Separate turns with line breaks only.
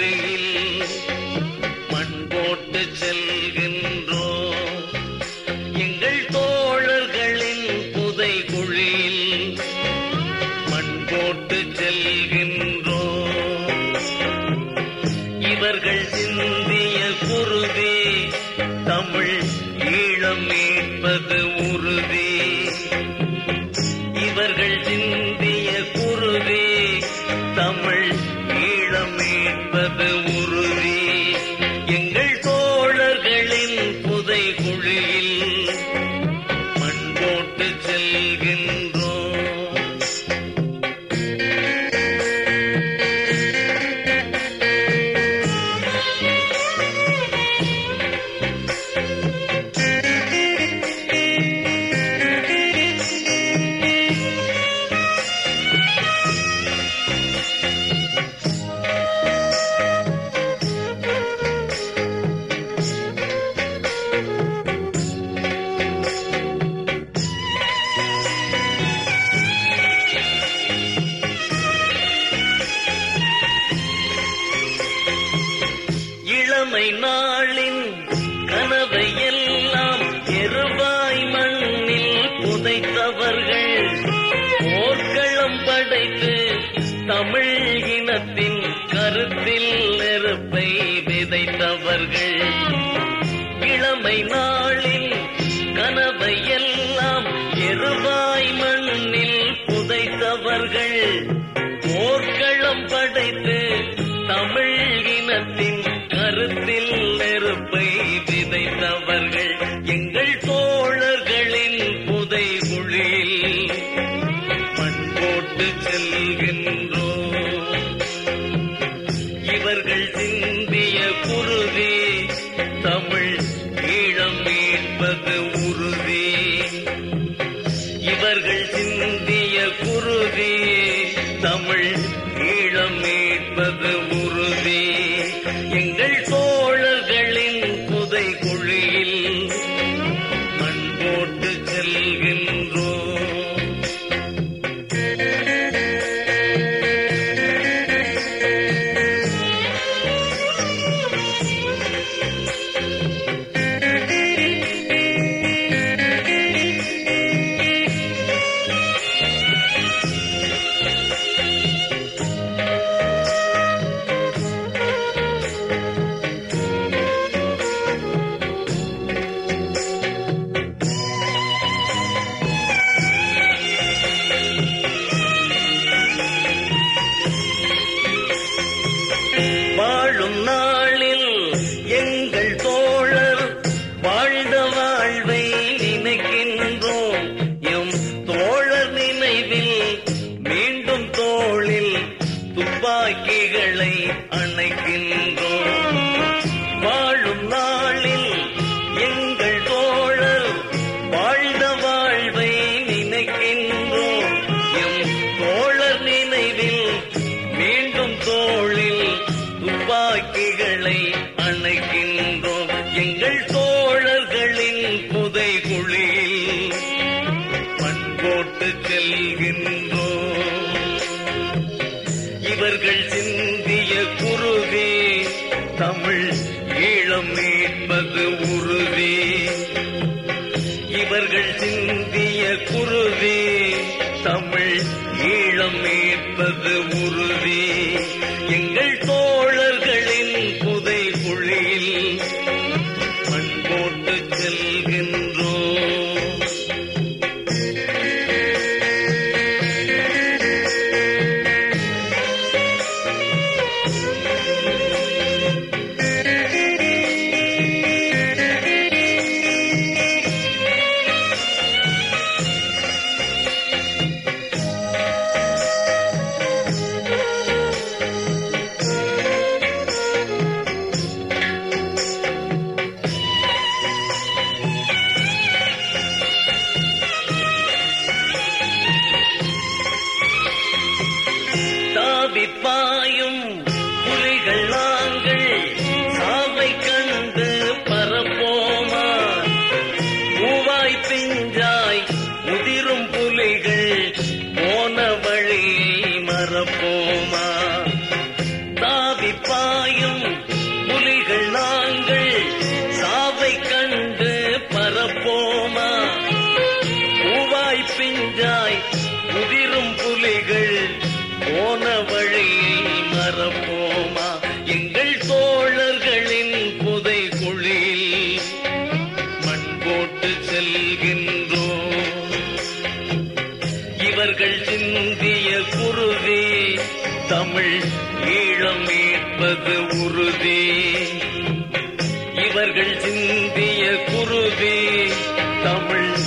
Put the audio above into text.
குழியில் மண் போட்டு செல்கின்றோம் எங்கள் தோழர்களின் புதை குழியில் மண் போட்டு செல்கின்றோம் இவர்கள் சிந்திய குருதி தமிழ் ஈழம் மீட்பது உறுதி இவர்கள் சிந்திய குருதி தமிழ் ஈழம் மீட்பது உறுதி எங்கள் தோழர்களின் புதை குழியில் மண் போட்டு செல்கின்றோம் இளமை நாளின் கனவை எல்லாம் எருவாய் மண்ணில் புதைத்தவர்கள் போர்க்களம் படைத்து தமிழ் இனத்தின் கருத்தில் நெருப்பை விதைத்தவர்கள் இளமை நாளில் கனவை எல்லாம் எருவாய் மண்ணில் புதைத்தவர்கள் போர்க்களம் படைத்து தமிழ் இனத்தின் கருத்தில் நெருப்பை விதைத்தவர்கள் எங்கள் தோழர்களின் புதை குழியில் மண் போட்டு செல்கின்றோம் இவர்கள் சிந்திய குருதி தமிழ் ஈழம் மீட்பது உறுதி இவர்கள் சிந்திய குருதி தமிழ் ஈழம் மீட்பது உறுதி எங்கள் தோழர்களின் புதை குழியில் மண் போட்டு செல்கின்றோம் வாழும் நாளில் எங்கள் தோழர் வாழ்ந்த வாழ்வை நினைக்கின்றோம் எம் தோழர் நினைவில் மீண்டும் தோளில் துப்பாக்கிகளை அணைக்கின்றோம் வாழும் நாளில் எங்கள் தோழர் வாழ்ந்த வாழ்வை நினைக்கின்றோம் எம் தோழர் நினைவில் மீண்டும் தோளில் துப்பாக்கிகளை அணைக்கின்றோம் எங்கள் தோழர்களின் புதை குழியில் மண் போட்டு செல்கின்றோம் இவர்கள் சிந்திய குருதி தமிழ் ஈழம் மீட்பது உறுதி இவர்கள் சிந்திய குருதி தமிழ் ஈழம் மீட்பது உறுதி எங்கள் தோழர்களின் புதை குழி பாயும் புலிகள் நாங்கள் சாவை கண்டு பரப்போமா பூவாய் பிஞ்சாய் உதிரும் புலிகள் போன வழியில் மறப்போமா எங்கள் தோழர்களின் புதை குழியில் மண் போட்டு செல்கின்றோம் இவர்கள் சிந்திய குருதி தமிழ் ஈழம் மீட்பது உறுதி இவர்கள் சிந்திய குருதி தமிழ்